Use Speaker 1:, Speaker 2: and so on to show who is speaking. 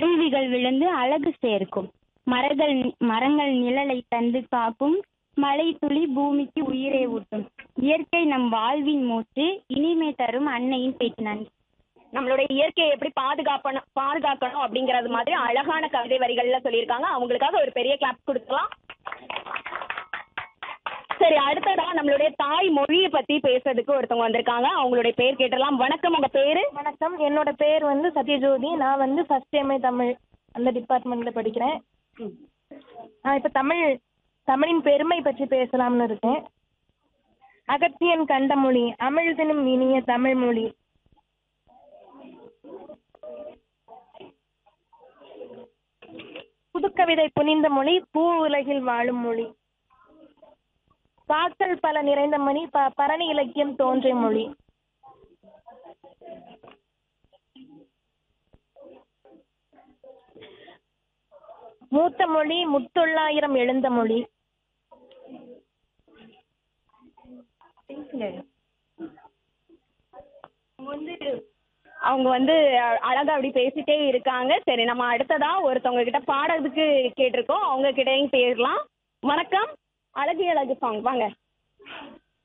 Speaker 1: அருவிகள் விழுந்து அழகு சேர்க்கும் மரங்கள் மரங்கள் நிழலை தந்து காக்கும் மழை துளி பூமிக்கு உயிரை ஊட்டும் இயற்கை நம் வாழ்வின் மூச்சு இனிமை தரும் அன்னையின் பேச்சு நன்றி
Speaker 2: நம்மளுடைய இயற்கையை எப்படி பாதுகாப்பணும் பாதுகாக்கணும் அப்படிங்கறது மாதிரி அழகான கவிதை வரிகள்ல சொல்லியிருக்காங்க அவங்களுக்காக ஒரு பெரிய கிளாப் கொடுக்கலாம் சரி அடுத்ததா நம்மளுடைய தாய் மொழியை பத்தி பேசுறதுக்கு ஒருத்தவங்க வந்திருக்காங்க அவங்களுடைய பேர் கேட்டலாம் வணக்கம் உங்க பேரு
Speaker 3: வணக்கம் என்னோட பேர் வந்து சத்யஜோதி நான் வந்து ஃபர்ஸ்ட் எம்ஏ தமிழ் அந்த டிபார்ட்மெண்ட்ல படிக்கிறேன் நான் இப்போ தமிழ் தமிழின் பெருமை பற்றி பேசலாம்னு இருக்கேன் அகத்தியன் கண்ட மொழி அமிழ்தினும் இனிய தமிழ் மொழி புதுக்கவிதை புனிந்த மொழி பூ உலகில் வாழும் மொழி பாக்கள் பல நிறைந்த மொழி ப பரணி இலக்கியம் தோன்றிய மொழி மூத்த மொழி முத்தொள்ளாயிரம் எழுந்த மொழி
Speaker 2: அவங்க வந்து அ- அழகா அப்படி பேசிட்டே இருக்காங்க சரி நம்ம அடுத்ததா ஒருத்தவங்க கிட்ட பாடுறதுக்கு கேட்டிருக்கோம் அவங்க கிட்டயும் பேசலாம் வணக்கம் அழகு அழகு சாங் வாங்க